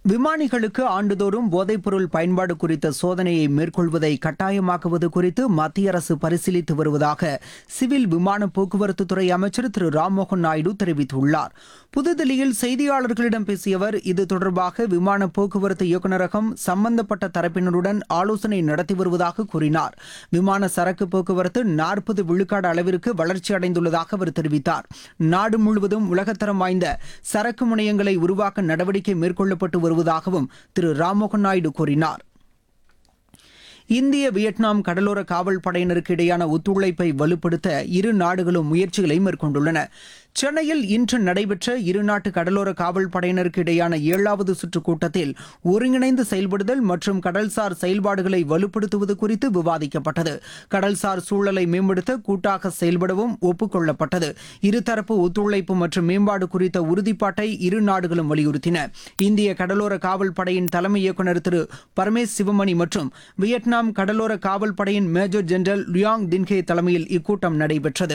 விமானிகளுக்கு ஆண்டுதோறும் போதைப்பொருள் பயன்பாடு குறித்த சோதனையை மேற்கொள்வதை கட்டாயமாக்குவது குறித்து மத்திய அரசு பரிசீலித்து வருவதாக சிவில் விமான போக்குவரத்து துறை அமைச்சர் திரு ராம்மோகன் நாயுடு தெரிவித்துள்ளார் புதுதில்லியில் செய்தியாளர்களிடம் பேசிய அவர் இது தொடர்பாக விமான போக்குவரத்து இயக்குநரகம் சம்பந்தப்பட்ட தரப்பினருடன் ஆலோசனை நடத்தி வருவதாக கூறினார் விமான சரக்கு போக்குவரத்து நாற்பது விழுக்காடு அளவிற்கு வளர்ச்சி அடைந்துள்ளதாக அவர் தெரிவித்தார் நாடு முழுவதும் உலகத்தரம் வாய்ந்த சரக்கு முனையங்களை உருவாக்க நடவடிக்கை மேற்கொள்ளப்பட்டு வருவதாகவும் திரு ராம்மோகன் நாயுடு கூறினார் இந்திய வியட்நாம் கடலோர காவல் படையினருக்கு இடையான ஒத்துழைப்பை வலுப்படுத்த இரு நாடுகளும் முயற்சிகளை மேற்கொண்டுள்ளன சென்னையில் இன்று நடைபெற்ற இருநாட்டு கடலோர காவல் படையினருக்கு இடையான ஏழாவது சுற்று கூட்டத்தில் ஒருங்கிணைந்து செயல்படுதல் மற்றும் கடல்சார் செயல்பாடுகளை வலுப்படுத்துவது குறித்து விவாதிக்கப்பட்டது கடல்சார் சூழலை மேம்படுத்த கூட்டாக செயல்படவும் ஒப்புக்கொள்ளப்பட்டது இருதரப்பு ஒத்துழைப்பு மற்றும் மேம்பாடு குறித்த உறுதிப்பாட்டை இரு நாடுகளும் வலியுறுத்தின இந்திய கடலோர காவல் படையின் தலைமை இயக்குநர் திரு பரமேஷ் சிவமணி மற்றும் வியட்நாம் கடலோர காவல் படையின் மேஜர் ஜெனரல் லுயாங் தின்கே தலைமையில் இக்கூட்டம் நடைபெற்றது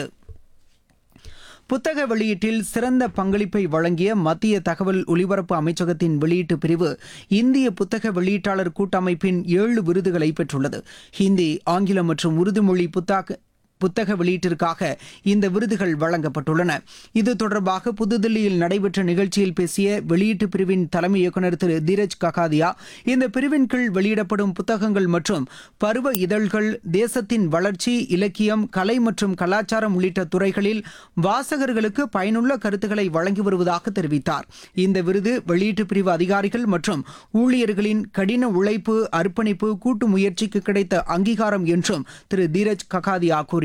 புத்தக வெளியீட்டில் சிறந்த பங்களிப்பை வழங்கிய மத்திய தகவல் ஒலிபரப்பு அமைச்சகத்தின் வெளியீட்டு பிரிவு இந்திய புத்தக வெளியீட்டாளர் கூட்டமைப்பின் ஏழு விருதுகளை பெற்றுள்ளது ஹிந்தி ஆங்கிலம் மற்றும் உருது மொழி புத்தாக்க புத்தக வெளியீட்டிற்காக இந்த விருதுகள் வழங்கப்பட்டுள்ளன இது தொடர்பாக புதுதில்லியில் நடைபெற்ற நிகழ்ச்சியில் பேசிய வெளியீட்டு பிரிவின் தலைமை இயக்குநர் திரு தீரஜ் ககாதியா இந்த பிரிவின் கீழ் வெளியிடப்படும் புத்தகங்கள் மற்றும் பருவ இதழ்கள் தேசத்தின் வளர்ச்சி இலக்கியம் கலை மற்றும் கலாச்சாரம் உள்ளிட்ட துறைகளில் வாசகர்களுக்கு பயனுள்ள கருத்துக்களை வழங்கி வருவதாக தெரிவித்தார் இந்த விருது வெளியீட்டு பிரிவு அதிகாரிகள் மற்றும் ஊழியர்களின் கடின உழைப்பு அர்ப்பணிப்பு கூட்டு முயற்சிக்கு கிடைத்த அங்கீகாரம் என்றும் திரு தீரஜ் ககாதியா கூறினார்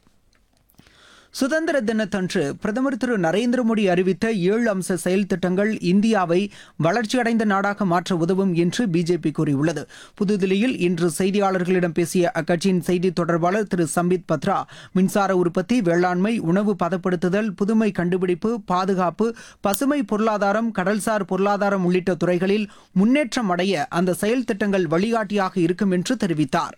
சுதந்திர தினத்தன்று பிரதமர் திரு நரேந்திர மோடி அறிவித்த ஏழு அம்ச செயல் திட்டங்கள் இந்தியாவை வளர்ச்சியடைந்த நாடாக மாற்ற உதவும் என்று பிஜேபி கூறியுள்ளது புதுதில்லியில் இன்று செய்தியாளர்களிடம் பேசிய அக்கட்சியின் செய்தி தொடர்பாளர் திரு சம்பித் பத்ரா மின்சார உற்பத்தி வேளாண்மை உணவு பதப்படுத்துதல் புதுமை கண்டுபிடிப்பு பாதுகாப்பு பசுமை பொருளாதாரம் கடல்சார் பொருளாதாரம் உள்ளிட்ட துறைகளில் முன்னேற்றம் அடைய அந்த செயல் திட்டங்கள் வழிகாட்டியாக இருக்கும் என்று தெரிவித்தார்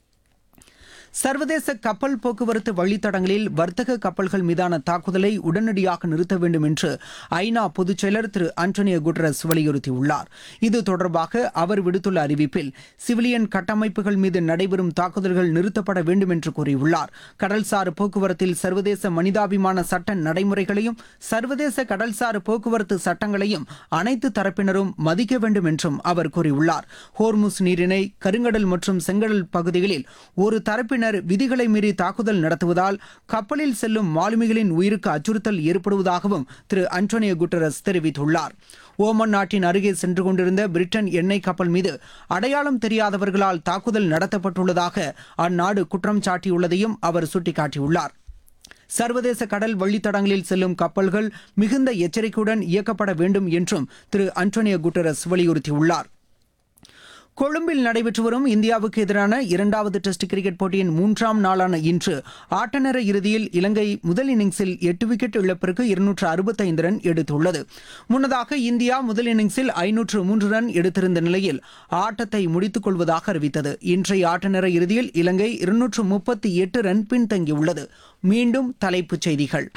சர்வதேச கப்பல் போக்குவரத்து வழித்தடங்களில் வர்த்தக கப்பல்கள் மீதான தாக்குதலை உடனடியாக நிறுத்த வேண்டும் என்று ஐநா பொதுச் செயலர் திரு ஆண்டோனியோ குட்ரஸ் வலியுறுத்தியுள்ளார் இது தொடர்பாக அவர் விடுத்துள்ள அறிவிப்பில் சிவிலியன் கட்டமைப்புகள் மீது நடைபெறும் தாக்குதல்கள் நிறுத்தப்பட வேண்டும் என்று கூறியுள்ளார் கடல்சார் போக்குவரத்தில் சர்வதேச மனிதாபிமான சட்ட நடைமுறைகளையும் சர்வதேச கடல்சார் போக்குவரத்து சட்டங்களையும் அனைத்து தரப்பினரும் மதிக்க வேண்டும் என்றும் அவர் கூறியுள்ளார் ஹோர்முஸ் நீரிணை கருங்கடல் மற்றும் செங்கடல் பகுதிகளில் ஒரு தரப்பினர் விதிகளை மீறி தாக்குதல் நடத்துவதால் கப்பலில் செல்லும் மாலுமிகளின் உயிருக்கு அச்சுறுத்தல் ஏற்படுவதாகவும் திரு அன்டோனியோ குட்டரஸ் தெரிவித்துள்ளார் ஓமன் நாட்டின் அருகே சென்று கொண்டிருந்த பிரிட்டன் எண்ணெய் கப்பல் மீது அடையாளம் தெரியாதவர்களால் தாக்குதல் நடத்தப்பட்டுள்ளதாக அந்நாடு குற்றம் சாட்டியுள்ளதையும் அவர் சுட்டிக்காட்டியுள்ளார் சர்வதேச கடல் வழித்தடங்களில் செல்லும் கப்பல்கள் மிகுந்த எச்சரிக்கையுடன் இயக்கப்பட வேண்டும் என்றும் திரு அன்டோனியோ குட்டரஸ் வலியுறுத்தியுள்ளார் கொழும்பில் நடைபெற்று வரும் இந்தியாவுக்கு எதிரான இரண்டாவது டெஸ்ட் கிரிக்கெட் போட்டியின் மூன்றாம் நாளான இன்று ஆட்டநேர இறுதியில் இலங்கை முதல் இன்னிங்ஸில் எட்டு விக்கெட் இழப்பிற்கு இருநூற்று அறுபத்தைந்து ரன் எடுத்துள்ளது முன்னதாக இந்தியா முதல் இன்னிங்ஸில் ஐநூற்று மூன்று ரன் எடுத்திருந்த நிலையில் ஆட்டத்தை முடித்துக் கொள்வதாக அறிவித்தது இன்றைய ஆட்டநேர இறுதியில் இலங்கை இருநூற்று முப்பத்தி எட்டு ரன் பின்தங்கியுள்ளது மீண்டும் தலைப்புச் செய்திகள்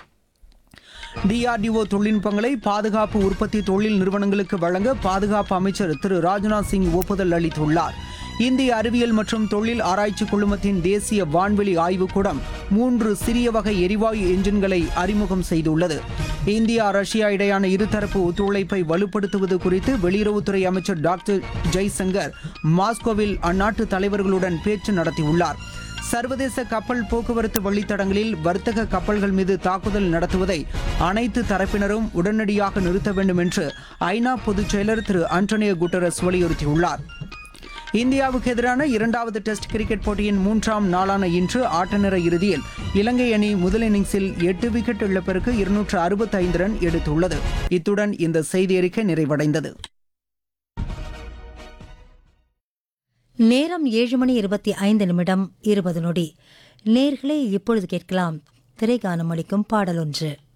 டிஆர்டிஓ தொழில்நுட்பங்களை பாதுகாப்பு உற்பத்தி தொழில் நிறுவனங்களுக்கு வழங்க பாதுகாப்பு அமைச்சர் திரு ராஜ்நாத் சிங் ஒப்புதல் அளித்துள்ளார் இந்திய அறிவியல் மற்றும் தொழில் ஆராய்ச்சி குழுமத்தின் தேசிய வான்வெளி ஆய்வுக்கூடம் மூன்று சிறிய வகை எரிவாயு என்ஜின்களை அறிமுகம் செய்துள்ளது இந்தியா ரஷ்யா இடையான இருதரப்பு ஒத்துழைப்பை வலுப்படுத்துவது குறித்து வெளியுறவுத்துறை அமைச்சர் டாக்டர் ஜெய்சங்கர் மாஸ்கோவில் அந்நாட்டு தலைவர்களுடன் பேச்சு நடத்தியுள்ளார் சர்வதேச கப்பல் போக்குவரத்து வழித்தடங்களில் வர்த்தக கப்பல்கள் மீது தாக்குதல் நடத்துவதை அனைத்து தரப்பினரும் உடனடியாக நிறுத்த வேண்டும் என்று ஐநா பொதுச் செயலர் திரு ஆண்டோனியோ குட்டரஸ் வலியுறுத்தியுள்ளார் இந்தியாவுக்கு எதிரான இரண்டாவது டெஸ்ட் கிரிக்கெட் போட்டியின் மூன்றாம் நாளான இன்று ஆட்டநேர இறுதியில் இலங்கை அணி முதல் இன்னிங்ஸில் எட்டு விக்கெட் இழப்பிற்கு இருநூற்று அறுபத்தைந்து ரன் எடுத்துள்ளது இத்துடன் இந்த செய்தி அறிக்கை நிறைவடைந்தது நேரம் ஏழு மணி இருபத்தி ஐந்து நிமிடம் இருபது நொடி நேர்களே இப்பொழுது கேட்கலாம் திரைகானம் அளிக்கும் பாடல் ஒன்று